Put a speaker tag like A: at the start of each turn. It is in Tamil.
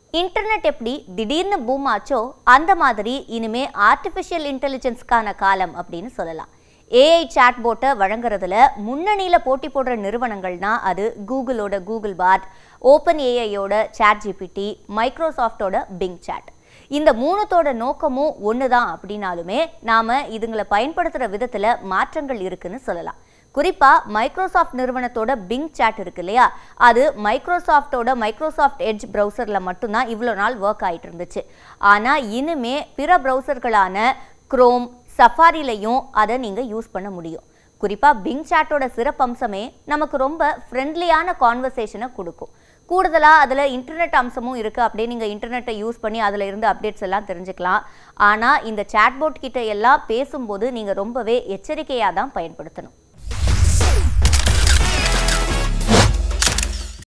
A: இன்டர்நெட் எப்படி திடீர்னு பூம் ஆச்சோ அந்த மாதிரி இனிமே ஆர்டிஃபிஷியல் இன்டெலிஜென்ஸ்க்கான காலம் அப்படின்னு சொல்லலாம் ஏஐ சாட்போட்டை வழங்குறதுல முன்னணியில் போட்டி போடுற நிறுவனங்கள்னா அது கூகுளோட கூகுள் பாட் ஓப்பன் ஏஐயோட சாட் ஜிபிடி மைக்ரோசாஃப்டோட பிங் சாட் இந்த மூணுத்தோட நோக்கமும் ஒன்று தான் அப்படின்னாலுமே நாம் இதுங்களை பயன்படுத்துகிற விதத்தில் மாற்றங்கள் இருக்குன்னு சொல்லலாம் குறிப்பா மைக்ரோசாஃப்ட் நிறுவனத்தோட பிங் சாட் இருக்கு இல்லையா அது மைக்ரோசாஃப்டோட மைக்ரோசாஃப்ட் எட்ஜ் ப்ரௌசர்ல மட்டும்தான் இவ்வளோ நாள் ஒர்க் ஆயிட்டு இருந்துச்சு ஆனா இனிமே பிற ப்ரௌசர்களான குரோம் சஃபாரிலையும் அதை நீங்க யூஸ் பண்ண முடியும் குறிப்பா பிங் சாட்டோட சிறப்பம்சமே நமக்கு ரொம்ப ஃப்ரெண்ட்லியான கான்வர்சேஷனை கொடுக்கும் கூடுதலா அதுல இன்டர்நெட் அம்சமும் இருக்கு அப்படியே நீங்க இன்டர்நெட்டை யூஸ் பண்ணி அதுல இருந்து அப்டேட்ஸ் எல்லாம் தெரிஞ்சுக்கலாம் ஆனா இந்த சாட்போட் கிட்ட எல்லாம் பேசும்போது நீங்க ரொம்பவே எச்சரிக்கையா தான் பயன்படுத்தணும்